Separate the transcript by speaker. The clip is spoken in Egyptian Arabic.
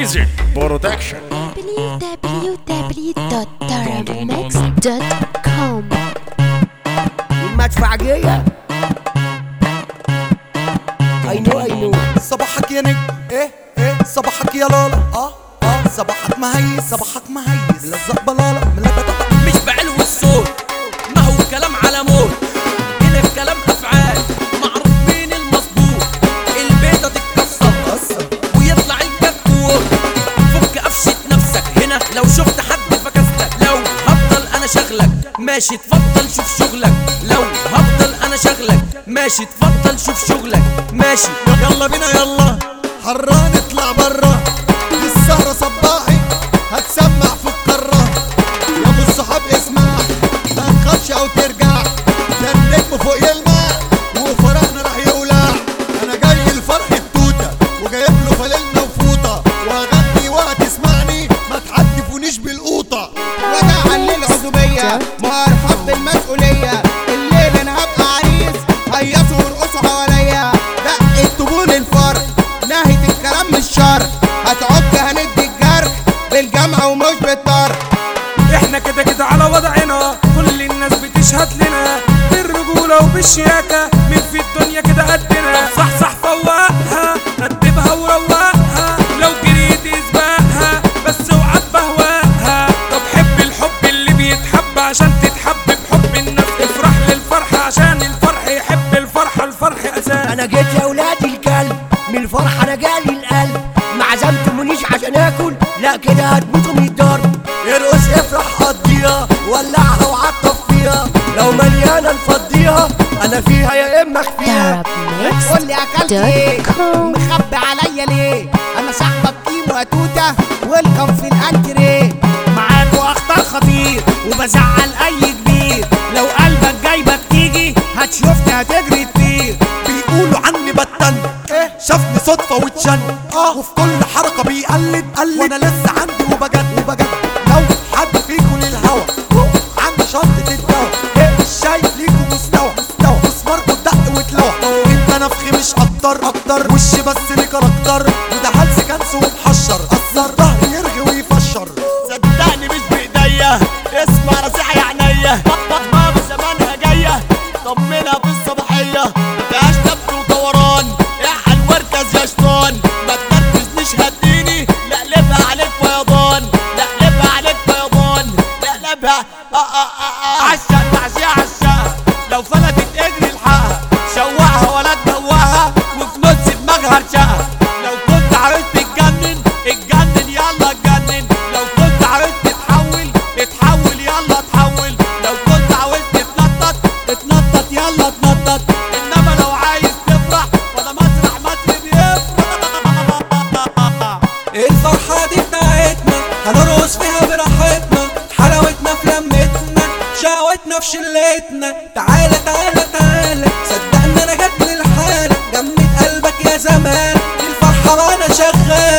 Speaker 1: ايزي برودكشن
Speaker 2: www.tarabmix.com
Speaker 3: المدفعجية I know I know
Speaker 4: صباحك يا نجم ايه ايه صباحك يا لالا اه اه صباحك مهيس صباحك مهيس لزق بلالا ملبطة
Speaker 5: مش بعلو الصوت ما هو كلام على موت هنا الكلام افعال معروف مين المظبوط البيضه تتكسر ويطلع الكتكوت فك قفشه نفسك هنا لو شفت حد فكستك لو هفضل انا شغلك ماشي تفضل شوف شغلك لو هفضل انا شغلك ماشي تفضل شوف شغلك ماشي
Speaker 4: يلا بينا يلا حران اطلع برا السهرة صباحي هتسمع في القارة يا ابو الصحاب اسمع ما تخافش او ترجع ده النجم فوق يلمع وفرحنا راح يولع انا جاي الفرح التوتة وجايب له فللنا وفوطة واغني وهتسمعني ما تحدفونيش بالقوطة
Speaker 6: وجع للعزوبية مرحب بالمسؤولية الليل انا هبقى عريس هيصوا وارقصوا حواليا دق الطبول الفرق ناهية الكلام مش شر هتعك هندي الجرح بالجمع ومش بالطرح
Speaker 7: احنا كده كده على وضعنا كل الناس بتشهد لنا بالرجولة وبالشياكة مين في الدنيا كده قدنا صح صح فوقها رتبها وروقها لو جريت اسبقها بس اوعى بهواها طب حب الحب اللي بيتحب عشان تتحب بحب الناس افرح للفرحة عشان الفرح يحب الفرحة الفرح اساس
Speaker 3: انا جيت يا ولاد الكلب من الفرحة انا جالي القلب ما عزمتمونيش عشان اكل لا كده هتموتوا من الضرب ارقص افرح قضيها ولعها وعطف فيها لو مليانة نفضيها انا فيها يا اما اخفيها
Speaker 6: قول لي اكلت ايه
Speaker 2: tarabmix.com
Speaker 6: مخبي عليا ليه انا صاحبك كيمو يا توته ويلكم في الانتريه
Speaker 8: معاكوا اخطر خطير وبزعل اي كبير لو قلبك جايبك تيجي هتشوفني هتجري تطير
Speaker 4: بيقولوا عني بتن ايه شافني صدفة واتشن اه وفي كل حركة بيقلد قلد وانا لسه عندي وبجد وبجد لو حد فيكم للهوا عندي شنطة الدواء ايه مش شايف ليكم مستوى مستوى مسماركوا دق واتلوى انت نفخي مش اكتر اكتر وشي بس ليه كاركتر وده هلس كنس ومحشر اثر ظهري يرغي ويفشر
Speaker 8: صدقني مش بايديا اسمع نصيحة يا عينيا ماما زمانها جاية طمنها في الصباحية مفيهاش دب ودوران احل واركز يا شيطان ما تنرفزنيش هديني لقلبها عليك فيضان لقلبها عليك فيضان لقلبها آه آه آه آه عشق تعشيع عشقها لو فلتت اجري الحقها شوقها ولا تدوقها وفي نص دماغها ارشقها لو كنت عاوز تتجنن اتجنن يلا اتجنن لو كنت عاوز تتحول اتحول يلا اتحول لو كنت عاوز تتنطط اتنطط يلا اتنطط انما لو عايز تفرح فده مسرح مصر بيفرح
Speaker 5: الفرحة دي بتاعتنا هنرقص فيها براحتنا حلاوتنا في لمتنا شقوتنا في شلتنا تعالى تعالى تعالى صدقني انا جت للحالة جمد قلبك يا زمان الفرحة وانا شغال